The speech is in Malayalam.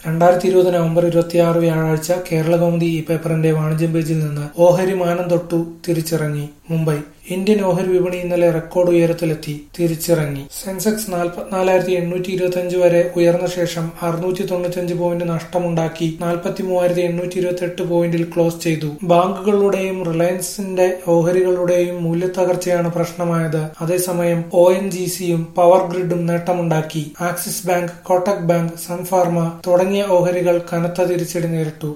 രണ്ടായിരത്തി ഇരുപത് നവംബർ ഇരുപത്തിയാറ് വ്യാഴാഴ്ച കേരളകൗമുദി ഈ പേപ്പറിന്റെ വാണിജ്യം പേജിൽ നിന്ന് ഓഹരി മാനം തൊട്ടു തിരിച്ചിറങ്ങി മുംബൈ ഇന്ത്യൻ ഓഹരി വിപണി ഇന്നലെ റെക്കോർഡ് ഉയരത്തിലെത്തി തിരിച്ചിറങ്ങി സെൻസെക്സ് നാൽപ്പത്തിനാലായിരത്തി എണ്ണൂറ്റി ഇരുപത്തിയഞ്ച് വരെ ഉയർന്ന ശേഷം അറുന്നൂറ്റി തൊണ്ണൂറ്റിയഞ്ച് പോയിന്റ് നഷ്ടമുണ്ടാക്കി നാൽപ്പത്തി മൂവായിരത്തി എണ്ണൂറ്റി ഇരുപത്തി എട്ട് പോയിന്റിൽ ക്ലോസ് ചെയ്തു ബാങ്കുകളുടെയും റിലയൻസിന്റെ ഓഹരികളുടെയും മൂല്യത്തകർച്ചയാണ് പ്രശ്നമായത് അതേസമയം ഒ എൻ ജി സിയും പവർ ഗ്രിഡും നേട്ടമുണ്ടാക്കി Axis Bank Kotak Bank Sun Pharma തുടങ്ങിയ ഓഹരികൾ കനത്ത തിരിച്ചടി നേരിട്ടു